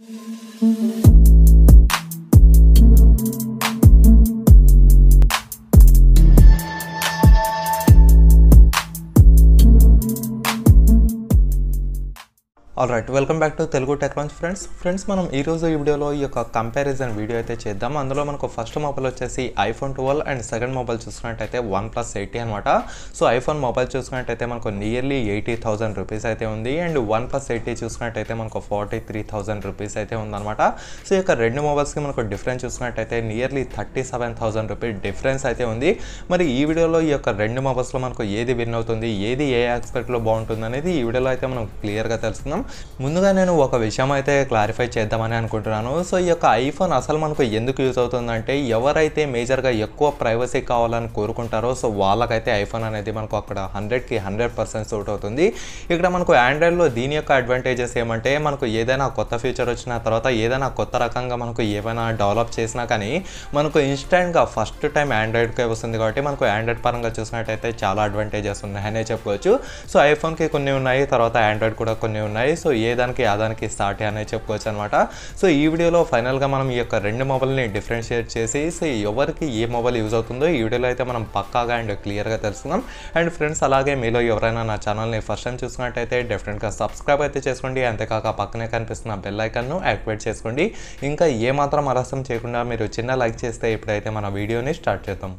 all right welcome back to Telugu technology friends friends మనం ఈ రోజు ఈ వీడియోలో ఈ యొక్క కంపారిజన్ వీడియో అయితే చేద్దాం అందులో మనకు ఫస్ట్ మొబైల్ వచ్చేసి iPhone twelve and second mobile చూసుకున్నట్టయితే వన్ ప్లస్ ఎయిటీ అనమాట సో ఐఫోన్ మొబైల్ చూసుకున్నట్టయితే మనకు నియర్లీ ఎయిటీ థౌసండ్ రూపీస్ అయితే ఉంది అండ్ వన్ ప్లస్ ఎయిటీ చూసుకున్నట్టయితే మనకు ఫార్టీ త్రీ థౌసండ్ రూపీస్ అయితే ఉందన్నమాట సో ఈ యొక్క రెండు మొబైల్స్కి మనకు డిఫరెన్స్ చూసుకున్నట్టయితే nearly thirty seven thousand rupees difference అయితే ఉంది మరి ఈ వీడియోలో ఈ యొక్క రెండు మొబైల్స్లో మనకు ఏది విన్ అవుతుంది ఏది ఏ ఆస్పెక్ట్లో బాగుంటుంది అనేది ఈ వీడియోలో అయితే మనం క్లియర్గా తెలుసుకుందాం ముందుగా నేను ఒక విషయం అయితే క్లారిఫై చేద్దామని అనుకుంటున్నాను సో ఈ యొక్క ఐఫోన్ అసలు మనకు ఎందుకు యూజ్ అవుతుందంటే ఎవరైతే మేజర్గా ఎక్కువ ప్రైవసీ కావాలని కోరుకుంటారో సో వాళ్ళకైతే ఐఫోన్ అనేది మనకు అక్కడ హండ్రెడ్కి హండ్రెడ్ పర్సెంట్ సూట్ అవుతుంది ఇక్కడ మనకు ఆండ్రాయిడ్లో దీని యొక్క అడ్వాంటేజెస్ ఏమంటే మనకు ఏదైనా కొత్త ఫీచర్ వచ్చిన తర్వాత ఏదైనా కొత్త రకంగా మనకు ఏమైనా డెవలప్ చేసినా కానీ మనకు ఇన్స్టెంట్గా ఫస్ట్ టైం ఆండ్రాయిడ్కే వస్తుంది కాబట్టి మనకు ఆండ్రాయిడ్ పరంగా చూసినట్టయితే చాలా అడ్వాంటేజెస్ ఉన్నాయనే చెప్పుకోవచ్చు సో ఐఫోన్కి కొన్ని ఉన్నాయి తర్వాత ఆండ్రాయిడ్ కూడా కొన్ని ఉన్నాయి సో ఏ దానికి ఆ దానికి స్టార్ట్ అనే చెప్పుకోవచ్చు అనమాట సో ఈ వీడియోలో ఫైనల్గా మనం ఈ యొక్క రెండు మొబైల్ని డిఫరెన్షియేట్ చేసి సో ఎవరికి ఏ మొబైల్ యూజ్ అవుతుందో ఈ వీడియోలో అయితే మనం పక్కాగా అండ్ క్లియర్గా తెలుసుకుందాం అండ్ ఫ్రెండ్స్ అలాగే మీలో ఎవరైనా నా ఛానల్ని ఫస్ట్ టైం చూసుకున్నట్టయితే డెఫినెట్గా సబ్స్క్రైబ్ అయితే చేసుకోండి అంతేకాక పక్కనే కనిపిస్తున్న బెల్ ఐకన్ను యాక్టివేట్ చేసుకోండి ఇంకా ఏమాత్రం ఆలస్యం చేయకుండా మీరు చిన్న లైక్ చేస్తే ఇప్పుడైతే మన వీడియోని స్టార్ట్ చేద్దాం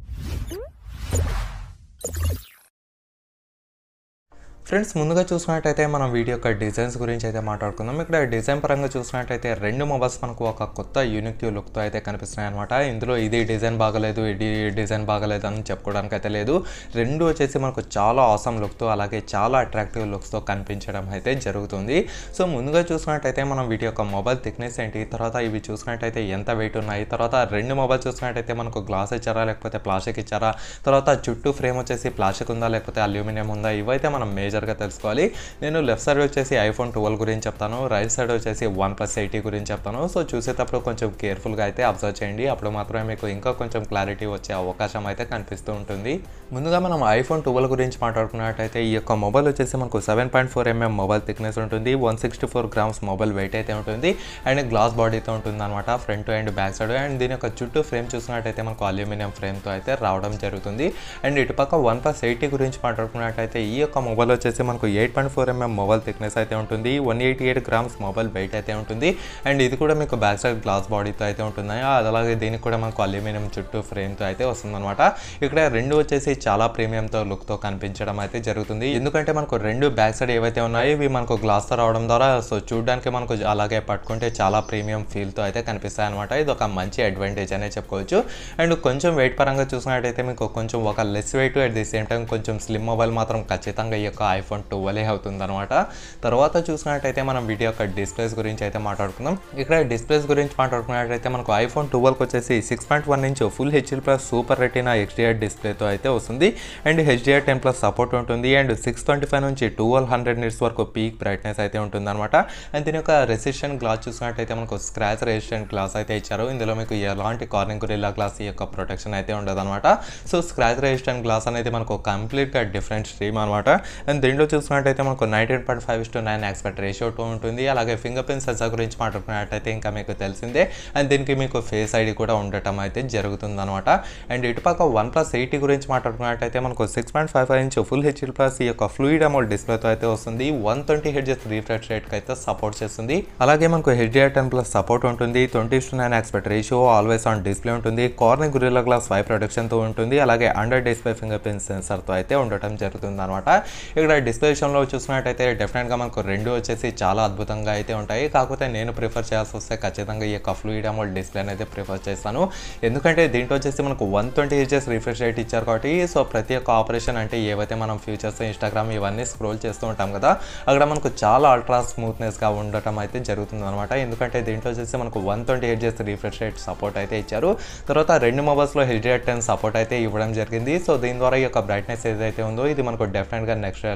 ఫ్రెండ్స్ ముందుగా చూసినట్టయితే మనం వీడియో యొక్క డిజైన్స్ గురించి అయితే మాట్లాడుకుందాం ఇక్కడ డిజైన్ పరంగా చూసినట్టయితే రెండు మొబైల్స్ మనకు ఒక కొత్త యూనిక్ లుక్తో అయితే కనిపిస్తున్నాయి అనమాట ఇందులో ఇది డిజైన్ బాగలేదు ఇది డిజైన్ బాగలేదు అని చెప్పుకోవడానికి అయితే లేదు రెండు వచ్చేసి మనకు చాలా ఆసమ్ లుక్తో అలాగే చాలా అట్రాక్టివ్ లుక్స్తో కనిపించడం అయితే జరుగుతుంది సో ముందుగా చూసినట్టయితే మనం వీటి యొక్క మొబైల్ థిక్నెస్ ఏంటి తర్వాత ఇవి చూసినట్టయితే ఎంత వెయిట్ ఉన్నాయి తర్వాత రెండు మొబైల్ చూసినట్టయితే మనకు గ్లాస్ ఇచ్చారా లేకపోతే ప్లాస్టిక్ ఇచ్చారా తర్వాత చుట్టూ ఫ్రేమ్ వచ్చేసి ప్లాస్టిక్ ఉందా లేకపోతే అల్యూమినియం ఉందా ఇవైతే మనం మేజర్గా తెలుసుకోవాలి నేను లెఫ్ట్ సైడ్ వచ్చేసి ఐఫోన్ ట్వెల్వ్ గురించి చెప్తాను రైట్ సైడ్ వచ్చేసి వన్ ప్లస్ ఎయిటీ గురించి చెప్తాను సో చూసేటప్పుడు కొంచెం కేర్ఫుల్గా అయితే అబ్జర్వ్ చేయండి అప్పుడు మాత్రమే మీకు ఇంకా కొంచెం క్లారిటీ వచ్చే అవకాశం అయితే కనిపిస్తూ ఉంటుంది ముందుగా మనం ఐఫోన్ ట్వెల్వ్ గురించి మాట్లాడుకున్నట్టయితే ఈ యొక్క మొబైల్ వచ్చేసి మనకు seven point four MM mobile thickness ఉంటుంది one sixty four grams mobile weight అయితే ఉంటుంది అండ్ గ్లాస్ బాడీతో ఉంటుంది అనమాట front and back side and దీని యొక్క చుట్టూ ఫ్రేమ్ చూసినట్టయితే మనకు అల్యూమినియం ఫ్రేమ్తో అయితే రావడం జరుగుతుంది అండ్ ఇటుపక్క వన్ ప్లస్ ఎయిటీ గురించి మాట్లాడుకున్నట్టయితే ఈ యొక్క మొబైల్ వచ్చేసి మనకు eight point four MM mobile thickness అయితే ఉంటుంది one eighty eight grams mobile weight అయితే ఉంటుంది అండ్ ఇది కూడా మీకు బ్యాక్ సైడ్ గ్లాస్ బాడీతో అయితే ఉంటుంది అలాగే దీనికి కూడా మనకు అల్యూమినియం చుట్టూ ఫ్రేమ్తో అయితే వస్తుందన్నమాట ఇక్కడ రెండు వచ్చేసి చాలా ప్రీమియంతో లుక్తో కనిపించడం అయితే జరుగుతుంది ఎందుకంటే మనకు రెండు బ్యాక్ సైడ్ ఏవైతే ఉన్నాయో ఇవి మనకు గ్లాస్తో రావడం ద్వారా సో చూడడానికి మనకు అలాగే పట్టుకుంటే చాలా ప్రీమియం ఫీల్తో అయితే కనిపిస్తాయి అనమాట ఇది ఒక మంచి అడ్వాంటేజ్ అనే చెప్పుకోవచ్చు అండ్ కొంచెం వెయిట్ పరంగా చూసినట్టయితే మీకు కొంచెం ఒక less weight at the same time కొంచెం స్లిమ్ మొబైల్ మాత్రం ఖచ్చితంగా ఈ యొక్క ఐఫోన్ ట్వెల్వ్ అవుతుంది అనమాట తర్వాత చూసినట్టయితే మనం వీడియో యొక్క డిస్ప్లేస్ గురించి అయితే మాట్లాడుకుందాం ఇక్కడ డిస్ప్లేస్ గురించి మాట్లాడుకున్నట్టయితే మనకు ఐఫోన్ ట్వెల్వ్కి వచ్చేసి six point one inch full HD plus super retina HDR డిస్ప్లేతో అయితే వస్తుంది and HDR ten plus support ఉంటుంది అండ్ సిక్స్ ట్వంటీ ఫైవ్ నుంచి ట్వెల్వ్ హండ్రెడ్ నిట్స్ వరకు పీక్ బ్రైట్నెస్ అయితే ఉంటుంది అనమాట అండ్ దీని యొక్క రెసిస్టెంట్ గ్లాస్ చూసినట్టయితే మనకు స్క్రాచ్ రెసిస్టెంట్ గ్లాస్ అయితే ఇచ్చారు ఇందులో మీకు ఎలాంటి కార్నింగ్ గురిల్లా గ్లాస్ ఈ యొక్క ప్రొటెక్షన్ అయితే ఉండదు అనమాట సో స్క్రాచ్ రెసిస్టెంట్ గ్లాస్ అనేది మనకు కంప్లీట్గా డిఫరెంట్ స్ట్రీమ్ అనమాట అండ్ దీంట్లో చూసినట్టయితే మనకు nineteen point five to nine aspect ratio too ఉంటుంది అలాగే ఫింగర్ ప్రింట్ సెన్సార్ గురించి మాట్లాడుకున్నట్టయితే ఇంకా మీకు తెలిసిందే అండ్ దీనికి మీకు ఫేస్ ఐడి కూడా ఉండటం అయితే జరుగుతుంది అనమాట అండ్ ఇటుపక్క వన్ ప్లస్ ఎయిటీ గురించి మాట్లాడుకున్నట్టయితే మనకు six point five five inch full HD plus ఈ యొక్క ఫ్లూయిడ్ అమౌంట్ డిస్ప్లేతో అయితే వస్తుంది వన్ ట్వంటీ హెడ్జెస్ రీఫ్రెష్ రేట్కి అయితే సపోర్ట్ చేస్తుంది అలాగే మనకు హెచ్డిఆర్ టెన్ ప్లస్ సపోర్ట్ ఉంటుంది twenty to nine aspect ratio always on display ఉంటుంది కార్నింగ్ గురిల్లా గ్లాస్ ఫైవ్ ప్రొటెక్షన్తో ఉంటుంది అలాగే అండర్ డిస్ప్లే ఫింగర్ ప్రింట్ సెన్సర్తో అయితే ఉండటం జరుగుతుంది అనమాట ఇక్కడ డిస్ప్లే విషయంలో చూసినట్టయితే డెఫినెట్గా మనకు రెండు వచ్చేసి చాలా అద్భుతంగా అయితే ఉంటాయి కాకపోతే నేను ప్రిఫర్ చేయాల్సి వస్తే ఖచ్చితంగా ఈ యొక్క ఫ్లూయిడ్ అమౌంట్ డిస్ప్లే అయితే ప్రిఫర్ చేస్తాను ఎందుకంటే దీంట్లో వచ్చేసి మనకు వన్ ట్వంటీ హెచ్ఎస్ రిఫ్రెష్ రేట్ ఇచ్చారు కాబట్టి సో ప్రతి ఒక్క ఆపరేషన్ అంటే ఏవైతే మనం ఫ్యూచర్స్ ఇన్స్టాగ్రామ్ ఇవన్నీ స్క్రోల్ చేస్తూ ఉంటాం కదా అక్కడ మనకు చాలా అల్ట్రా స్మూత్నెస్గా ఉండటం అయితే జరుగుతుంది అనమాట ఎందుకంటే దీంట్లో వచ్చేసి మనకు వన్ ట్వంటీ హెచ్ఎస్ రిఫ్రెష్ రేట్ సపోర్ట్ అయితే ఇచ్చారు తర్వాత రెండు మొబైల్స్లో హెచ్డిఆర్ టెన్ సపోర్ట్ అయితే ఇవ్వడం జరిగింది సో దీని ద్వారా ఈ యొక్క బ్రైట్నెస్ ఏదైతే ఉందో ఇది మనకు డెఫినెట్గా నెక్స్ట్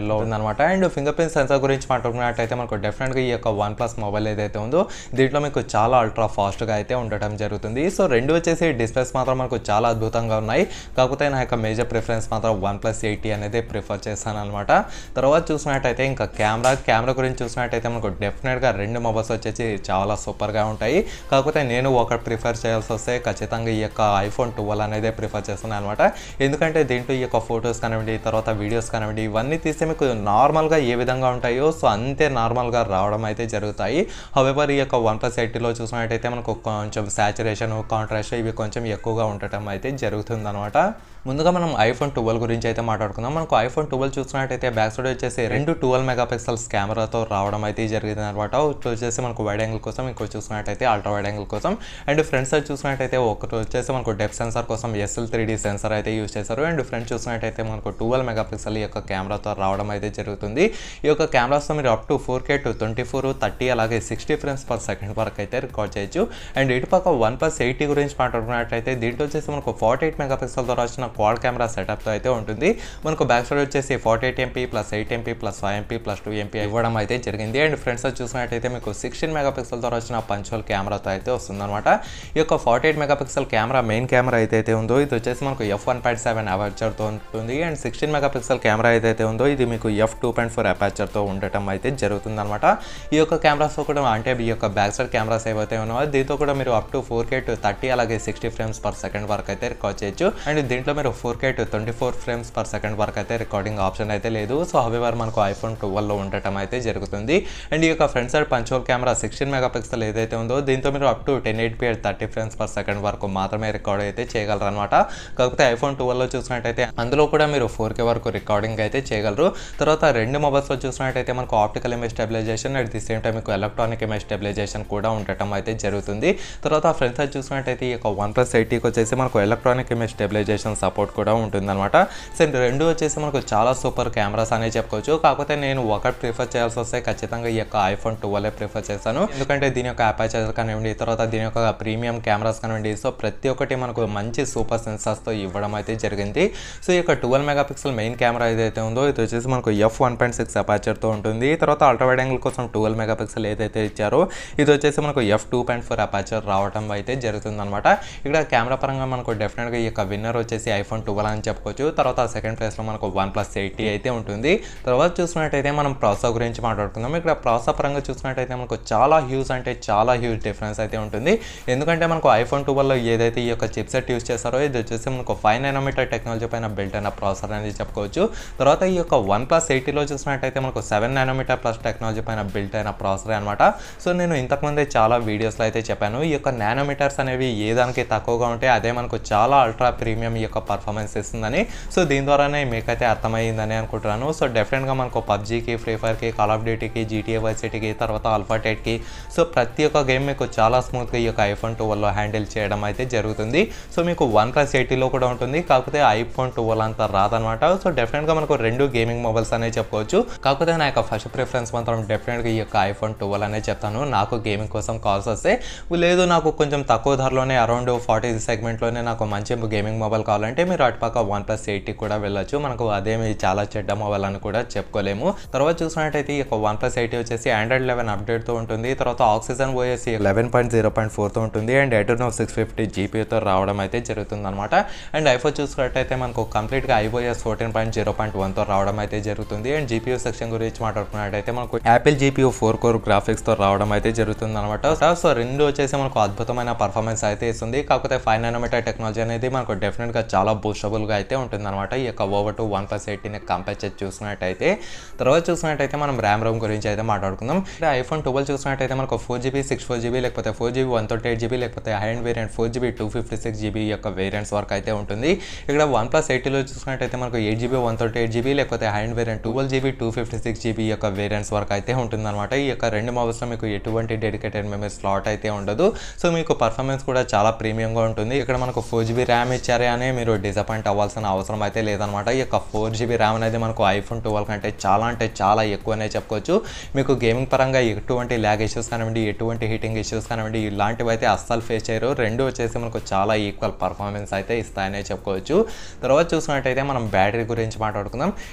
లో ఉందన్నమాట అండ్ ఫింగర్ ప్రింట్ సెన్సార్ గురించి మాట్లాడుకున్నట్టయితే మనకు డెఫినెట్గా ఈ యొక్క వన్ ప్లస్ మొబైల్ ఏదైతే ఉందో దీంట్లో మీకు చాలా అల్ట్రా ఫాస్ట్గా అయితే ఉండటం జరుగుతుంది సో రెండు వచ్చేసి డిస్ప్లేస్ మాత్రం మనకు చాలా అద్భుతంగా ఉన్నాయి కాకపోతే నా యొక్క మేజర్ ప్రిఫరెన్స్ మాత్రం వన్ ప్లస్ ఎయిటీ అనేది ప్రిఫర్ చేస్తాను అనమాట తర్వాత చూసినట్టయితే ఇంకా కెమెరా కెమెరా గురించి చూసినట్టయితే మనకు డెఫినెట్గా రెండు మొబైల్స్ వచ్చేసి చాలా సూపర్గా ఉంటాయి కాకపోతే నేను ఒకటి ప్రిఫర్ చేయాల్సి వస్తే ఖచ్చితంగా ఈ యొక్క ఐఫోన్ ట్వెల్వ్ అనేది ప్రిఫర్ చేస్తున్నాను అనమాట ఎందుకంటే దీంట్లో ఈ యొక్క ఫొటోస్ కానివ్వండి తర్వాత వీడియోస్ కానివ్వండి ఇవన్నీ తీస్తే మీకు నార్మల్గా ఏ విధంగా ఉంటాయో సో అంతే నార్మల్గా రావడం అయితే జరుగుతాయి హవెవర్ ఈ యొక్క వన్ ప్లస్ ఎయిటీలో చూసినట్టయితే మనకు కొంచెం సాచురేషన్ కాంట్రాస్ట్ ఇవి కొంచెం ఎక్కువగా ఉండటం అయితే జరుగుతుంది అనమాట ముందుగా మనం ఐఫోన్ ట్వెల్వ్ గురించి అయితే మాట్లాడుకుందాం మనకు ఐఫోన్ ట్వెల్వ్ చూసినట్టయితే బ్యాక్ సైడ్ వచ్చేసి రెండు ట్వెల్వ్ మెగా పిక్సెల్స్ కెమెరాతో రావడం అయితే జరిగింది అనమాట ఒకటి వచ్చేసి మనకు వైడ్ యాంగిల్ కోసం ఇంకోటి చూసినట్టయితే అల్ట్రా వైడ్ యాంగిల్ కోసం అండ్ ఫ్రంట్ సైడ్ చూసినట్టయితే ఒకటి వచ్చేసి మనకు డెప్ సెన్సార్ కోసం ఎస్ఎల్ త్రీ డీ సెన్సార్ అయితే యూస్ చేశారు అండ్ ఫ్రంట్ చూసినట్టయితే మనకు ట్వెల్వ్ మెగా పిక్సెల్ యొక్క కెమెరాతో రావడం అయితే జరుగుతుంది ఈ యొక్క కెమెరాస్తో మీరు up to four K to twenty four thirty అలాగే సిక్స్టీ ఫ్రేమ్స్ పర్ సెకండ్ వరకు అయితే రికార్డ్ చేయొచ్చు అండ్ ఇటు పక్క వన్ ప్లస్ ఎయిటీ గురించి మాట్లాడుకున్నట్టయితే దీంట్లో వచ్చేసి మనకు ఫార్టీ ఎయిట్ మెగా పిక్సెల్తో వచ్చిన క్వాడ్ కెమెరా సెటప్తో అయితే ఉంటుంది మనకు బ్యాక్ సైడ్ వచ్చేసి forty eight MP plus eight MP plus five MP plus two MP ఇవ్వడం అయితే జరిగింది అండ్ ఫ్రంట్ సైడ్ చూసినట్టయితే మీకు సిక్స్టీన్ మెగా పిక్సెల్తో వచ్చిన పంచువల్ కెమెరాతో అయితే వస్తుందన్నమాట ఈ యొక్క forty eight megapixel camera main camera ఏదైతే ఉందో ఇది వచ్చేసి మనకు ఎఫ్ వన్ పాయింట్ సెవెన్ అపాచర్తో ఉంటుంది and sixteen megapixel camera ఏదైతే ఉందో ఇది మీకు ఎఫ్ టూ పాయింట్ ఫోర్ అపాచర్తో ఉండటం అయితే జరుగుతుంది అనమాట ఈ యొక్క కెమెరాస్తో కూడా అంటే ఈ యొక్క బ్యాక్ సైడ్ కెమెరాస్ ఏవైతే ఉన్నాయో దీంతో కూడా మీరు up to four K to thirty అలాగే సిక్స్టీ ఫ్రేమ్స్ పర్ సెకండ్ వరకు అయితే రికార్డ్ చేయొచ్చు అండ్ దీంట్లో మీరు four K to twenty four frames per second వరకు అయితే రికార్డింగ్ ఆప్షన్ అయితే లేదు సో హవెవర్ మనకు ఐఫోన్ ట్వెల్వ్లో ఉండటం అయితే జరుగుతుంది అండ్ ఈ యొక్క front side punch hole camera sixteen megapixel ఏదైతే ఉందో దీంతో మీరు up to ten eight P thirty frames per second వరకు మాత్రమే రికార్డ్ అయితే చేయగలరు అనమాట కాకపోతే ఐఫోన్ ట్వెల్వ్లో చూసినట్టయితే అందులో కూడా మీరు ఫోర్ కే వరకు రికార్డింగ్ అయితే చేయగలరు తర్వాత రెండు మొబైల్స్లో చూసినట్టయితే మనకు optical image stabilisation at the same time మీకు ఎలక్ట్రానిక్ ఇమేజ్ స్టెబిలైజేషన్ కూడా ఉండటం అయితే జరుగుతుంది తర్వాత ఫ్రంట్ సైడ్ చూసినట్టయితే ఈ యొక్క వన్ ప్లస్ ఎయిటీకి వచ్చేసి మనకు ఎలక్ట్రానిక్ ఇమేజ్ స్టెబిలైజేషన్ సపోర్ట్ కూడా ఉంటుందన్నమాట సో రెండు వచ్చేసి మనకు చాలా సూపర్ కెమెరాస్ అనే చెప్పుకోవచ్చు కాకపోతే నేను ఒకటి ప్రిఫర్ చేయాల్సి వస్తే ఖచ్చితంగా ఈ యొక్క ఐఫోన్ ట్వెల్వ్ ప్రిఫర్ చేస్తాను ఎందుకంటే దీని యొక్క అపాచర్ కానివ్వండి తర్వాత దీని యొక్క ప్రీమియం కెమెరాస్ కానివ్వండి సో ప్రతి ఒక్కటి మనకు మంచి సూపర్ సెన్సార్స్తో ఇవ్వడం అయితే జరిగింది సో ఈ యొక్క twelve megapixel main camera ఏదైతే ఉందో ఇది వచ్చేసి మనకు ఎఫ్ వన్ పాయింట్ సిక్స్ అపాచర్తో ఉంటుంది తర్వాత అల్ట్రా వైడ్ యాంగిల్ కోసం ట్వెల్వ్ మెగా పిక్సెల్ ఏదైతే ఇచ్చారో ఇది వచ్చేసి మనకు F two point four aperture రావడం అయితే జరుగుతుంది అనమాట ఇక్కడ కెమెరా పరంగా మనకు డెఫినెట్గా ఈ యొక్క విన్నర్ వచ్చేసి ఐఫోన్ ట్వెల్వ్ అని చెప్పుకోవచ్చు తర్వాత సెకండ్ ప్లేస్లో మనకు వన్ ప్లస్ ఎయిటీ అయితే ఉంటుంది తర్వాత చూసినట్టయితే మనం ప్రాసెసర్ గురించి మాట్లాడుకుందాం ఇక్కడ ప్రాసెసర్ పరంగా చూసినట్టయితే మనకు చాలా హ్యూజ్ అంటే చాలా హ్యూజ్ డిఫరెన్స్ అయితే ఉంటుంది ఎందుకంటే మనకు ఐఫోన్ ట్వెల్వ్లో ఏదైతే ఈ యొక్క చిప్సెట్ యూస్ చేస్తారో ఇది వచ్చేసి మనకు ఫైవ్ నైనోమీటర్ టెక్నాలజీ పైన బిల్ట్ అయిన ప్రాసెసర్ అనేది చెప్పుకోవచ్చు తర్వాత ఈ యొక్క వన్ ప్లస్ ఎయిటీలో చూసినట్టయితే మనకు సెవెన్ నైనోమీటర్ ప్లస్ టెక్నాలజీ పైన బిల్ట్ అయిన ప్రాసెసర్ అనమాట సో నేను ఇంతకుముందే చాలా వీడియోస్లో అయితే చెప్పాను ఈ యొక్క నానోమీటర్స్ అనేవి ఏ దానికి తక్కువగా ఉంటే అదే మనకు చాలా అల్ట్రా ప్రీమియం ఈ యొక్క పర్ఫార్మెన్స్ ఇస్తుందని సో దీని ద్వారానే మీకైతే అర్థమైందని అనుకుంటున్నాను సో డెఫినెట్గా మనకు పబ్జీకి ఫ్రీ ఫైర్కి కాల్ ఆఫ్ డ్యూటీకి జీటీఏ వైసిటీకి తర్వాత అల్ఫా టెట్కి సో ప్రతి ఒక్క గేమ్ మీకు చాలా స్మూత్గా ఈ యొక్క ఐఫోన్ ట్వెల్వ్లో హ్యాండిల్ చేయడం అయితే జరుగుతుంది సో మీకు వన్ ప్లస్ ఎయిటీలో కూడా ఉంటుంది కాకపోతే ఐఫోన్ ట్వెల్వ్ అంత రాదనమాట సో డెఫినెట్గా మనకు రెండు గేమింగ్ మొబైల్స్ అనే చెప్పుకోవచ్చు కాకపోతే నా యొక్క ఫస్ట్ ప్రిఫరెన్స్ మాత్రం డెఫినెట్గా ఈ యొక్క ఐఫోన్ ట్వెల్వ్ అనే చెప్తాను నాకు గేమింగ్ కోసం కాల్స్ వస్తే లేదు నాకు కొంచెం తక్కువ ధరలోనే అరౌండ్ ఫార్టీ సెగ్మెంట్లోనే నాకు మంచి గేమింగ్ మొబైల్ కావాలంటే మీరు అటుపక్క వన్ ప్లస్ ఎయిటీ కూడా వెళ్ళొచ్చు మనకు అదేమి చాలా చెడ్డ మొబైల్ అని కూడా చెప్పుకోలేము తర్వాత చూసినట్టయితే ఈ యొక్క వన్ ప్లస్ ఎయిటీ వచ్చేసి ఆండ్రాయిడ్ లెవెన్ అప్డేట్తో ఉంటుంది తర్వాత Oxygen OS eleven point zero point ఫోర్తో ఉంటుంది అండ్ ఎటర్నో సిక్స్ ఫిఫ్టీ జీపీతో రావడం అయితే జరుగుతుంది అనమాట అండ్ ఐఫోన్ చూసుకున్నట్టయితే మనకు కంప్లీట్గా iOS fourteen point zero point వన్తో రావడం అయితే జరుగుతుంది అండ్ జీపీయూ సెక్షన్ గురించి మాట్లాడుకున్నట్టయితే మనకు యాపిల్ జీపీయూ ఫోర్ కోర్ గ్రాఫిక్స్తో రావడం అయితే జరుగుతుంది అనమాట సో రెండు వచ్చేసి మనకు అద్భుతమైన పర్ఫార్మెన్స్ అయితే ఇస్తుంది కాకపోతే ఫైవ్ నానోమీటర్ టెక్నాలజీ అనేది మనకు డెఫినెట్గా చాలా బూస్టబుల్గా అయితే ఉంటుంది అనమాట ఈ యొక్క ఓవర్ టు వన్ ప్లస్ ఎయిటీని కంపేర్ చేసి చూసినట్టయితే తర్వాత చూసినట్టయితే మనం ర్యామ్ రోమ్ గురించి అయితే మాట్లాడుకుందాం ఇక్కడ ఐఫోన్ ట్వెల్వ్ చూసినట్టయితే మనకు four GB six four GB లేకపోతే four GB one thirty eight GB లేకపోతే high end variant four GB two fifty six GB యొక్క వేరియంట్స్ వరకు అయితే ఉంటుంది ఇక్కడ వన్ ప్లస్ ఎయిటీలో చూసినట్టయితే మనకు eight GB one thirty eight GB లేకపోతే high end variant twelve GB two fifty six GB యొక్క వేరియంట్స్ వరకు అయితే ఉంటుంది అనమాట ఈ యొక్క రెండు మొబైల్స్లో మీకు ఎటువంటి డెడికేటెడ్ మెమరీ స్లాట్ అయితే ఉండదు సో మీకు పర్ఫార్మెన్స్ కూడా చాలా ప్రీమియంగా ఉంటుంది ఇక్కడ మనకు ఫోర్ జీబీ ర్యామ్ ఇచ్చారే అని మీరు డిసప్పాయింట్ అవ్వాల్సిన అవసరం అయితే లేదనమాట ఈ యొక్క ఫోర్ జీబీ ర్యామ్ అనేది మనకు ఐఫోన్ ట్వెల్వ్ కంటే చాలా అంటే చాలా ఎక్కువనే చెప్పుకోవచ్చు మీకు గేమింగ్ పరంగా ఎటువంటి ల్యాగ్ ఇష్యూస్ కానివ్వండి ఎటువంటి హీటింగ్ ఇష్యూస్ కానివ్వండి ఇలాంటివి అయితే అస్సలు ఫేస్ చేయరు రెండు వచ్చేసి మనకు చాలా ఈక్వల్ పర్ఫార్మెన్స్ అయితే ఇస్తాయనే చెప్పుకోవచ్చు తర్వాత చూసినట్టయితే మనం బ్యాటరీ గురించి మాట్లాడుకుందాం ఇక్కడ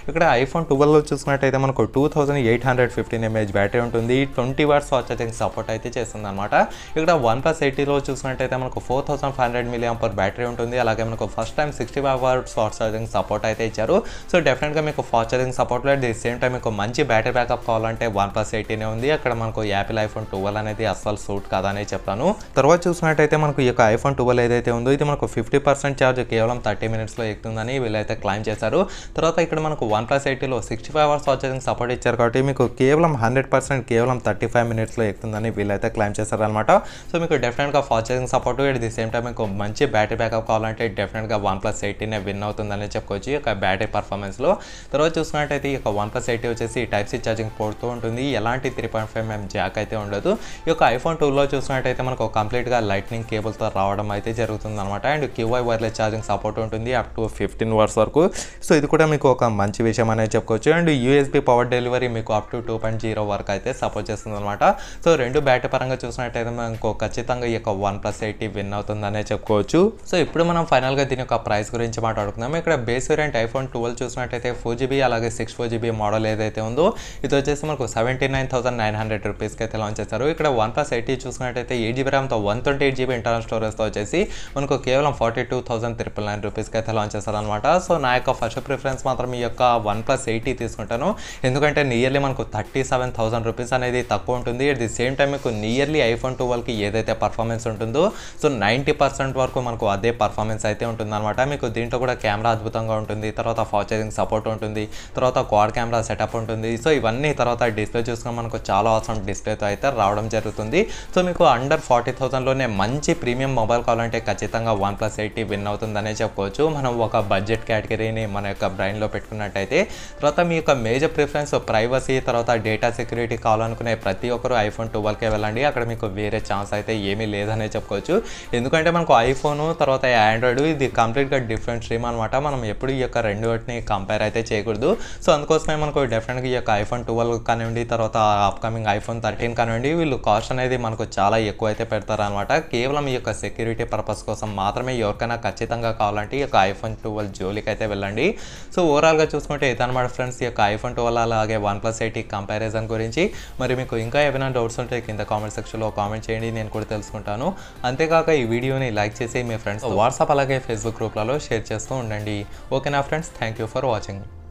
ఐఫోన్ ట్వెల్వ్లో చూసుకున్నట్టయితే మనకు two thousand eight hundred fifteen mAh battery ఉంటుంది twenty watts watt charging support అయితే చేస్తుంది అనమాట ఇక్కడ వన్ ప్లస్ ఎయిటీలో చూసుకున్నట్టయితే మనకు four thousand five hundred milliampere battery ఉంటుంది అలాగే మనకు first time sixty five watts watt charging support అయితే ఇచ్చారు సో డెఫినెట్గా మీకు ఫాస్ట్ ఛార్జింగ్ సపోర్ట్ లేదు ది సేమ్ టైం మీకు మంచి బ్యాటరీ బ్యాకప్ కావాలంటే వన్ ప్లస్ ఎయిటీనే ఉంది అక్కడ మనకు యాపిల్ ఐఫోన్ ట్వెల్వ్ అనేది అస్సలు సూట్ కాదని చెప్తాను తర్వాత చూసుకున్నట్టయితే మనకు ఈ యొక్క ఐఫోన్ ట్వెల్వ్ ఏదైతే ఉందో ఇది మనకు ఫిఫ్టీ పర్సెంట్ ఛార్జ్ కేవలం థర్టీ మినిట్స్లో ఎక్కుతుందని వీళ్ళైతే క్లైమ్ చేశారు తర్వాత ఇక్కడ మనకు వన్ ప్లస్ ఎయిటీలో sixty five hours charging support ఇచ్చారు కాబట్టి మీకు కేవలం హండ్రెడ్ పర్సెంట్ కేవలం థర్టీ ఫైవ్ మినిట్స్లో ఎక్కుతుందని వీళ్ళైతే క్లైమ్ చేశారనమాట సో మీకు డెఫినెట్గా fast charging support at the same time మీకు మంచి బ్యాటరీ బ్యాకప్ కావాలంటే డెఫినెట్గా వన్ ప్లస్ ఎయిటీనే విన్ అవుతుందని చెప్పుకోవచ్చు ఈ యొక్క బ్యాటరీ పర్ఫార్మెన్స్లో తర్వాత చూసుకున్నట్టయితే ఈ యొక్క వన్ ప్లస్ ఎయిటీ వచ్చేసి టైప్ సి ఛార్జింగ్ పోర్ట్తో ఉంటుంది ఎలాంటి three point five mm jack అయితే ఉండదు ఈ యొక్క ఐఫోన్ టూలో చూసుకున్నట్టయితే మనకు కంప్లీట్గా లైట్నింగ్ కేబుల్తో రావడం అయితే జరుగుతుంది అనమాట and Qi wireless charging support ఉంటుంది అప్ టు ఫిఫ్టీన్ వర్స్ వరకు సో ఇది కూడా మీకు ఒక మంచి విషయం అనేది చెప్పుకోవచ్చు అండ్ యూఎస్బీ పవర్ డెలివరీ మీకు up to two point zero వరకు అయితే సపోర్ట్ చేస్తుంది అనమాట సో రెండు బ్యాటరీ పరంగా చూసినట్టయితే మనకు ఖచ్చితంగా ఈ యొక్క వన్ ప్లస్ ఎయిటీ విన్ అవుతుందనే చెప్పుకోవచ్చు సో ఇప్పుడు మనం ఫైనల్గా దీని యొక్క ప్రైస్ గురించి మాట్లాడుకుందాం ఇక్కడ బేస్ వేరియంట్ ఐఫోన్ ట్వెల్వ్ చూసినట్టయితే ఫోర్ జీబీ అలాగే సిక్స్ ఫోర్ జీబీ మోడల్ ఏదైతే ఉందో ఇది వచ్చేసి మనకు seventy nine thousand nine hundred రూపీస్కి అయితే లాంచ్ చేశారు ఇక్కడ వన్ ప్లస్ ఎయిటీ చూసుకున్నట్టయితే ఎయిట్ జీబీ ర్యామ్తో one twenty eight GB internal స్టోరేజ్తో వచ్చేసి మనకు కేవలం forty two thousand triple nine రూపీస్కి అయితే లాంచ్ చేశారనమాట సో నా యొక్క ఫస్ట్ ప్రిఫరెన్స్ మాత్రం ఈ యొక్క వన్ ప్లస్ ఎయిటీ తీసుకుంటాను ఎందుకంటే నియర్లీ మనకు థర్టీ సెవెన్ థౌసండ్ రూపీస్ అనేది తక్కువ ఉంటుంది అట్ ది సేమ్ టైం మీకు నియర్లీ ఐఫోన్ ట్వెల్వ్కి ఏదైతే పర్ఫార్మెన్స్ ఉంటుందో సో నైంటీ పర్సెంట్ వరకు మనకు అదే పర్ఫార్మెన్స్ అయితే ఉంటుంది అనమాట మీకు దీంట్లో కూడా కెమెరా అద్భుతంగా ఉంటుంది తర్వాత ఫాస్ట్ ఛార్జింగ్ సపోర్ట్ ఉంటుంది తర్వాత క్వాడ్ కెమెరా సెటప్ ఉంటుంది సో ఇవన్నీ తర్వాత డిస్ప్లే చూసుకుని మనకు చాలా అవసరం డిస్ప్లేతో అయితే రావడం జరుగుతుంది సో మీకు అండర్ ఫార్టీ థౌసండ్లోనే మంచి ప్రీమియం మొబైల్ కావాలంటే ఖచ్చితంగా వన్ ప్లస్ ఎయిటీ విన్ అవుతుందనే చెప్పుకోవచ్చు మనం ఒక బడ్జెట్ కేటగిరీని మన యొక్క బ్రైన్లో పెట్టుకున్నట్టయితే తర్వాత మీ యొక్క మేజర్ ప్రిఫరెన్స్ ప్రైవసీ తర్వాత డేటా సెక్యూరిటీ కావాలనుకునే ప్రతి ఒక్కరు ఐఫోన్ ట్వెల్వ్కే వెళ్ళండి అక్కడ మీకు వేరే ఛాన్స్ అయితే ఏమీ లేదనే చెప్పుకోవచ్చు ఎందుకంటే మనకు ఐఫోన్ తర్వాత ఆండ్రాయిడ్ ఇది కంప్లీట్గా డిఫరెంట్ స్ట్రీమ్ అనమాట మనం ఎప్పుడు ఈ యొక్క రెండు వాటిని కంపేర్ అయితే చేయకూడదు సో అందుకోసమే మనకు డెఫినెట్గా ఈ యొక్క ఐఫోన్ ట్వెల్వ్ కానివ్వండి తర్వాత అప్కమింగ్ ఐఫోన్ థర్టీన్ కానివ్వండి వీళ్ళు కాస్ట్ అనేది మనకు చాలా ఎక్కువ అయితే పెడతారు అనమాట కేవలం ఈ యొక్క సెక్యూరిటీ పర్పస్ కోసం మాత్రమే ఎవరికైనా ఖచ్చితంగా కావాలంటే ఈ యొక్క ఐఫోన్ ట్వెల్వ్ జోలికి అయితే వెళ్ళండి సో ఓవరాల్గా చూసుకుంటే ఇదన్నమాట ఫ్రెండ్స్ ఈ యొక్క ఐఫోన్ ట్వెల్వ్ అలాగే వన్ ప్లస్ ఎయిటీ కంపారిజన్ గురించి మరి మీకు ఇంకా ఏమైనా డౌట్స్ ఉంటే కింద కామెంట్ సెక్షన్లో కామెంట్ చేయండి నేను కూడా తెలుసుకుంటాను అంతేకాక ఈ వీడియోని లైక్ చేసి మీ ఫ్రెండ్స్ వాట్సాప్ అలాగే ఫేస్బుక్ గ్రూప్లలో షేర్ చేస్తూ ఉండండి ఓకేనా friends thank you for watching